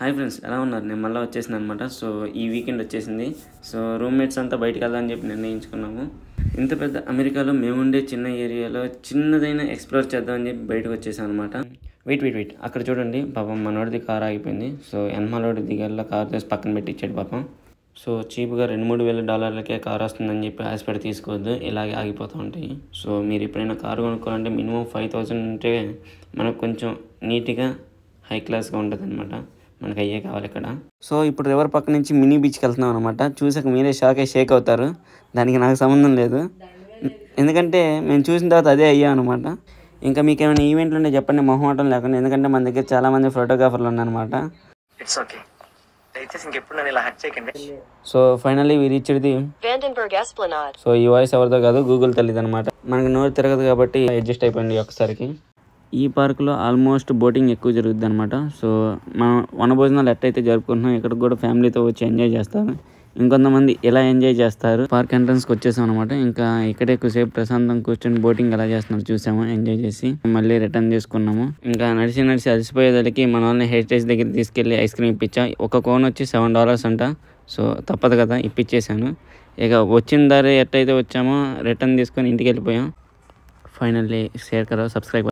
Hi friends ఎలా ఉన్నారు నేను మళ్ళీ వచ్చేసింది అనమాట సో ఈ వీకెండ్ వచ్చేసింది సో రూమ్మేట్స్ అంతా బయటికి వెళ్దామని చెప్పి నిర్ణయించుకున్నాము ఇంత పెద్ద అమెరికాలో మేముండే చిన్న ఏరియాలో చిన్నదైన ఎక్స్ప్లోర్ చేద్దామని చెప్పి బయటకు వచ్చేసాం అనమాట వెయిట్ వెయిట్ వెయిట్ అక్కడ చూడండి పాపం మనోడిది కార్ ఆగిపోయింది సో ఎన్మాలోడి దిగల్లా కార్ తీసి పక్కన పెట్టి ఇచ్చాడు పాపం సో చీప్గా రెండు మూడు వేల డాలర్లకే కార్ వస్తుందని చెప్పి ఆశపడి తీసుకోవద్దు ఇలాగే ఆగిపోతూ ఉంటాయి సో మీరు ఎప్పుడైనా కారు కొనుక్కోవాలంటే మినిమం ఫైవ్ థౌసండ్ ఉంటే మనకు కొంచెం నీట్గా హై క్లాస్గా ఉంటుంది అనమాట మనకు అయ్యే కావాలి ఇక్కడ సో ఇప్పుడు రివర్ పక్క నుంచి మినీ బీచ్కి వెళ్తున్నాం అనమాట చూసాక మీరే షాక్ అయ్యి షేక్ అవుతారు దానికి నాకు సంబంధం లేదు ఎందుకంటే మేము చూసిన తర్వాత అదే అయ్యాం అనమాట ఇంకా మీకు ఏమైనా ఈవెంట్లు ఉంటే చెప్పండి మొహమాటం లేకుండా ఎందుకంటే మన దగ్గర చాలా మంది ఫోటోగ్రాఫర్లు ఉన్నారనమాట ఇట్స్ ఓకే దయచేసి ఇంకెప్పుడు నన్ను ఇలా హట్ చేయకండి so finally we reached the Vandenberg Esplanade. So ఈ వాయిస్ ఎవరిదో కాదు గూగుల్ తెలియదు అనమాట మనకి నోరు తిరగదు కాబట్టి అడ్జస్ట్ అయిపోయింది ఒకసారికి ఈ పార్కులో ఆల్మోస్ట్ బోటింగ్ ఎక్కువ జరుగుతుంది అనమాట సో మనం వనభోజనాలు ఎట్టయితే జరుపుకుంటున్నాం ఇక్కడ కూడా ఫ్యామిలీతో వచ్చి ఎంజాయ్ చేస్తారు ఇంకొంతమంది ఇలా ఎంజాయ్ చేస్తారు పార్క్ ఎంట్రన్స్కి వచ్చేసాం అనమాట ఇంకా ఇక్కడే ఎక్కువసేపు ప్రశాంతం కూర్చొని బోటింగ్ ఎలా చేస్తున్నారు చూసాము ఎంజాయ్ చేసి మళ్ళీ రిటర్న్ చేసుకున్నాము ఇంకా నడిచి నడిచి అలసిపోయేదానికి మన వాళ్ళని హెరిటేజ్ దగ్గర తీసుకెళ్ళి ఐస్ క్రీమ్ ఇప్పించా ఒక కోన్ వచ్చి సెవెన్ డాలర్స్ అంట సో తప్పదు కదా ఇప్పించేసాను ఇక వచ్చిన దారి ఎట్టయితే వచ్చామో రిటర్న్ తీసుకొని ఇంటికి వెళ్ళిపోయాం ఫైనల్లీ షేర్ కరో సబ్స్క్రైబ్